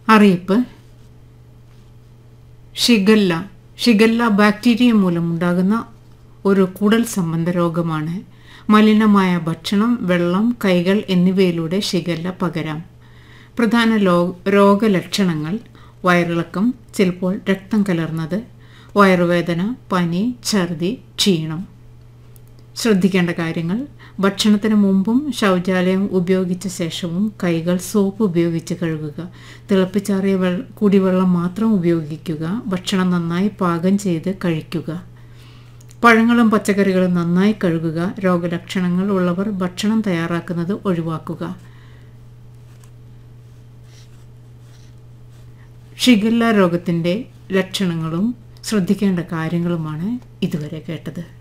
അറിയിപ്പ് shigella shigella bacteria മൂലമുണ്ടാകുന്ന ഒരു കുടൽ സംബന്ധ രോഗമാണ് മലിനമായ ഭക്ഷണം വെള്ളം കൈകൾ എന്നിവയിലൂടെ ഷിഗല്ല പകരാം പ്രധാന ലോ രോഗലക്ഷണങ്ങൾ വയറിളക്കം ചിലപ്പോൾ രക്തം കലർന്നത് വയറുവേദന പനി ഛർദി ക്ഷീണം ശ്രദ്ധിക്കേണ്ട കാര്യങ്ങൾ ഭക്ഷണത്തിന് മുമ്പും ശൗചാലയം ഉപയോഗിച്ച ശേഷവും കൈകൾ സോപ്പ് ഉപയോഗിച്ച് കഴുകുക തിളപ്പിച്ചാറിയ വെള്ള കുടിവെള്ളം മാത്രം ഉപയോഗിക്കുക ഭക്ഷണം നന്നായി പാകം ചെയ്ത് കഴിക്കുക പഴങ്ങളും പച്ചക്കറികളും നന്നായി കഴുകുക രോഗലക്ഷണങ്ങൾ ഉള്ളവർ ഭക്ഷണം തയ്യാറാക്കുന്നത് ഒഴിവാക്കുക ഷിഗല്ല രോഗത്തിൻ്റെ ലക്ഷണങ്ങളും ശ്രദ്ധിക്കേണ്ട കാര്യങ്ങളുമാണ് ഇതുവരെ കേട്ടത്